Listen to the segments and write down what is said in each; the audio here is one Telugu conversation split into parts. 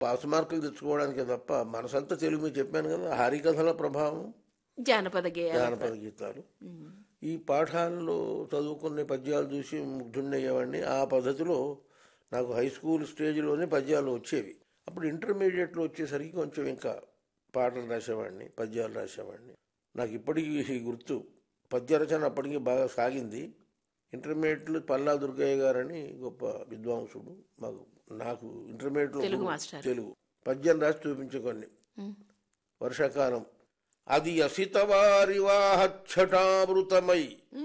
పాస్ మార్కులు తెచ్చుకోవడానికి తప్ప మనసంతా తెలుగు మీద చెప్పాను కదా హరికథల ప్రభావం జానపద గేయాలు జానపద గీతాలు ఈ పాఠాల్లో చదువుకునే పద్యాలు చూసి ముగ్ధుండయ్యేవాడిని ఆ పద్ధతిలో నాకు హై స్కూల్ స్టేజ్లోనే పద్యాలు వచ్చేవి అప్పుడు ఇంటర్మీడియట్లో వచ్చేసరికి కొంచెం ఇంకా పాటలు రాసేవాడిని పద్యాలు రాసేవాడిని నాకు ఇప్పటికీ గుర్తు పద్య రచన అప్పటికి బాగా సాగింది ఇంటర్మీడియట్లో పల్లా దుర్గయ్య గారని గొప్ప విద్వాంసుడు మాకు నాకు ఇంటర్మీడియట్లో తెలుగు మాస్టర్. తెలుగు పద్యం రాసి చూపించే కొన్ని వర్షాకాలం అది అసితవారి వాహఛటావృతమై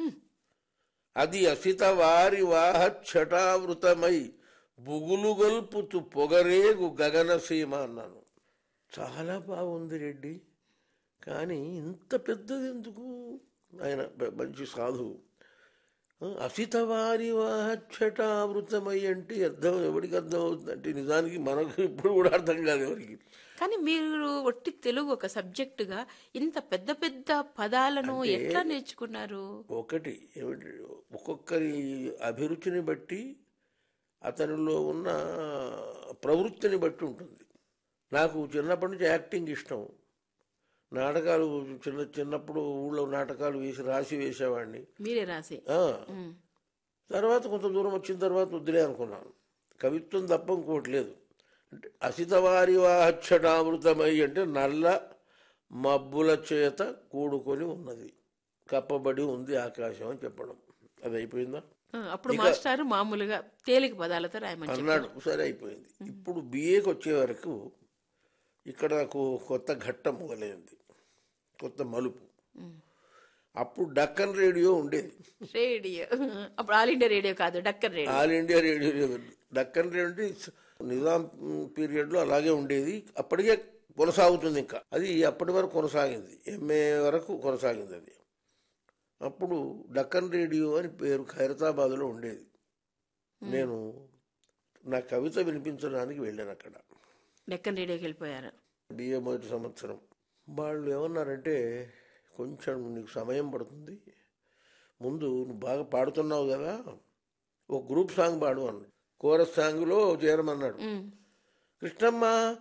అది అసితవారి వాహఛటావృతమై బుగులు గొల్పుతూ పొగరేగు గగనసీమ అన్నాను చాలా బాగుంది రెడ్డి కానీ ఇంత పెద్దది ఎందుకు ఆయన బ- మంచి సాధువు ఆ, అసితవారి వాహఛటావృతమై అంటే అర్థం ఎవరికి అర్థం అవుతుందంటే నిజానికి మనకు ఇప్పుడు కూడా అర్థం కాదు ఎవరికి కానీ మీరు ఒట్టి తెలుగు ఒక సబ్జెక్టుగా ఇంత పెద్ద పెద్ద పదాలను ఎట్లా నేర్చుకున్నారు ఒకటి ఏమిటి ఒక్కొక్కరి అభిరుచిని బట్టి అతనిలో ఉన్న ప్రవృత్తిని బట్టి ఉంటుంది నాకు చిన్నప్పటి నుంచి యాక్టింగ్ ఇష్టం నాటకాలు చిన్న చిన్నప్పుడు ఊళ్ళో నాటకాలు వేసి రాసి వేసేవాడిని మీరే రాసి ఆ. తర్వాత కొంత దూరం వచ్చిన తర్వాత వద్దులే అనుకున్నాను కవిత్వం తప్ప ఇంకోటి లేదు అంటే అసితవారి వాహక్షటామృతమై అంటే నల్ల మబ్బుల చేత కూడుకొని ఉన్నది కప్పబడి ఉంది ఆకాశం అని చెప్పడం అది అయిపోయిందా ఆ, అప్పుడు మాస్టారు మామూలుగా తేలిక పదాలతో రాయమని చెప్పారు. అన్నాడు సరే అయిపోయింది ఇప్పుడు బిఏకి వచ్చే వరకు ఇక్కడ నాకు కొత్త ఘట్టం మొదలైంది కొత్త మలుపు అప్పుడు డక్కన్ రేడియో ఉండేది రేడియో అప్పుడు ఆల్ ఇండియా రేడియో కాదు Deccan radio all India radio లేదు. డక్కన్ రేడియో అంటే నిజాం పీరియడ్లో అలాగే ఉండేది అప్పటికే కొనసాగుతుంది ఇంకా అది అప్పటి వరకు కొనసాగింది ఎంఏ వరకు కొనసాగింది అది అప్పుడు డక్కన్ రేడియో అని పేరు ఖైరతాబాద్లో ఉండేది నేను నా కవిత వినిపించడానికి వెళ్ళాను అక్కడ డక్కన్ రేడియోకి వెళ్ళిపోయారు బిఏ మొదటి సంవత్సరం వాళ్ళు ఏమన్నారంటే కొంచెం నీకు సమయం పడుతుంది ముందు నువ్వు బాగా పాడుతున్నావు కదా ఒక గ్రూప్ సాంగ్ పాడు అన్నాడు కోరస్ సాంగ్లో చేరమన్నాడు కృష్ణమ్మ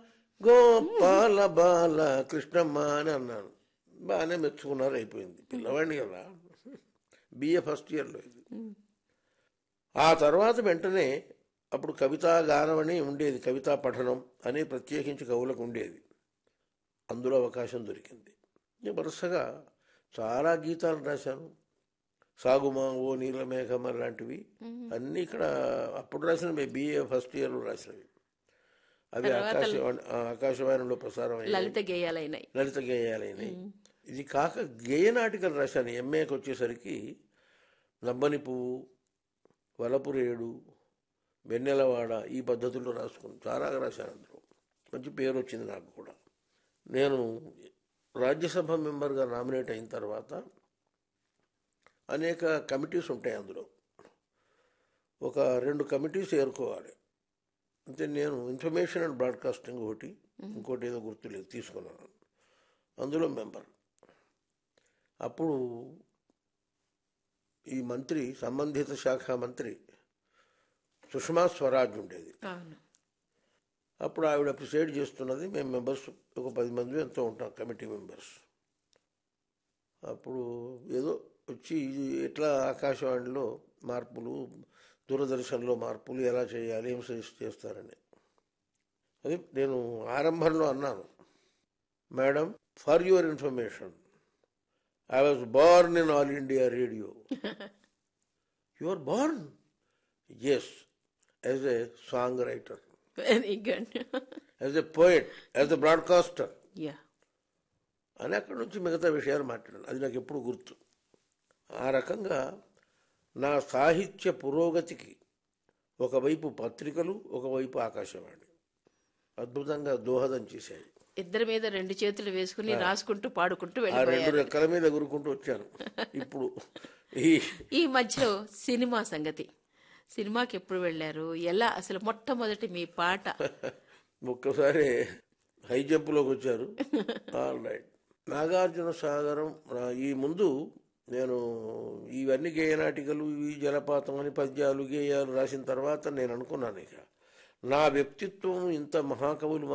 గోపాల బాల కృష్ణమ్మ అని అన్నాను బాగానే మెచ్చుకున్నారు అయిపోయింది పిల్లవాడిని కదా బిఏ ఫస్ట్ ఇయర్లో ఇది ఆ తర్వాత వెంటనే అప్పుడు కవితా గానం అని ఉండేది కవితా పఠనం అని ప్రత్యేకించి కవులకు ఉండేది అందులో అవకాశం దొరికింది నేను వరుసగా చాలా గీతాలు రాశాను సాగుమా ఓ నీలమేఘమ లాంటివి అన్నీ ఇక్కడ అప్పుడు రాసినవి బిఏ ఫస్ట్ ఇయర్లో రాసినవి అవి ఆకాశవాణి ఆ, ఆకాశవాణిలో ప్రసారం అయ్యాయి లలిత గేయాలైనాయి లలిత గేయాలైనవి ఇది కాక గేయ నాటికలు రాశాను ఎంఏకి వచ్చేసరికి నబ్బని పువ్వు వలపురేడు వెన్నెలవాడ ఈ పద్ధతుల్లో రాసుకుని చాలా రాశాను అందులో మంచి పేరు వచ్చింది నాకు కూడా నేను రాజ్యసభ మెంబర్గా నామినేట్ అయిన తర్వాత అనేక కమిటీస్ ఉంటాయి అందులో ఒక రెండు కమిటీస్ ఏర్కోవాలి అంటే నేను ఇన్ఫర్మేషన్ అండ్ బ్రాడ్కాస్టింగ్ ఒకటి ఇంకోటి ఏదో గుర్తులేదు తీసుకున్నాను అందులో మెంబర్ అప్పుడు ఈ మంత్రి సంబంధిత శాఖ మంత్రి సుష్మా స్వరాజ్ ఉండేది అవును అప్పుడు ఆవిడ ప్రిసైడ్ చేస్తున్నది మేము మెంబర్స్ ఒక పది మంది ఎంతో ఉంటాం కమిటీ మెంబర్స్ అప్పుడు ఏదో వచ్చి ఇది ఎట్లా ఆకాశవాణిలో మార్పులు దూరదర్శన్లో మార్పులు ఎలా చేయాలి ఏం సజెస్ట్ చేస్తారని అది నేను ఆరంభంలో అన్నాను madam for your information I was born in all India radio you are born yes as a song writer very good as a poet as a broadcaster yeah అని అక్కడి నుంచి మిగతా విషయాలు మాట్లాడాను అది నాకు ఎప్పుడు గుర్తు ఆ రకంగా నా సాహిత్య పురోగతికి ఒకవైపు పత్రికలు ఒకవైపు ఆకాశవాణి అద్భుతంగా దోహదం చేశాయి ఇద్దరి మీద రెండు చేతులు వేసుకుని రాసుకుంటూ పాడుకుంటూ ఆ రెండు వెళ్ళిపోయారు రెక్కల మీద ఎగురుకుంటూ వచ్చాను ఇప్పుడు ఈ ఈ మధ్యలో సినిమా సంగతి సినిమాకి ఎప్పుడు వెళ్ళారు ఎలా అసలు మొట్టమొదటి మీ పాట ఒక్కసారి హై జంప్లోకి వచ్చారు ఆల్ రైట్ నాగార్జున సాగరం ఆ, ఈ ముందు నేను ఇవన్నీ గేయనాటికలు ఈ జలపాతం అని పద్యాలు గేయాలు రాసిన తర్వాత నేను అనుకున్నాను ఇక నా వ్యక్తిత్వం ఇంత మహాకవులు